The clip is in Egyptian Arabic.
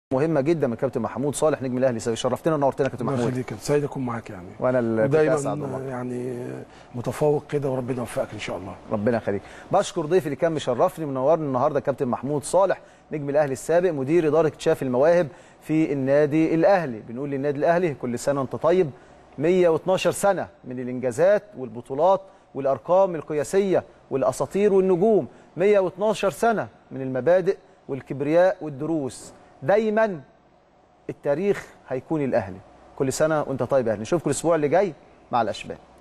مهمه جدا من كابتن محمود صالح نجم الاهلي شرفتنا ونورتنا يا كابتن الله محمود يخليك سعيد اكون معاك يعني وانا اللي كنت أسعد ودايما والله. يعني متفوق كده وربنا يوفقك ان شاء الله ربنا يخليك بشكر ضيفي اللي كان مشرفني منورني النهارده كابتن محمود صالح نجم الاهلي السابق مدير اداره اكتشاف المواهب في النادي الاهلي بنقول للنادي الاهلي كل سنه وانت طيب 112 سنه من الانجازات والبطولات والارقام القياسيه والاساطير والنجوم 112 سنه من المبادئ والكبرياء والدروس دايما التاريخ هيكون الاهلي كل سنه وانت طيب يا اهلي نشوفكم الاسبوع اللي جاي مع الاشبال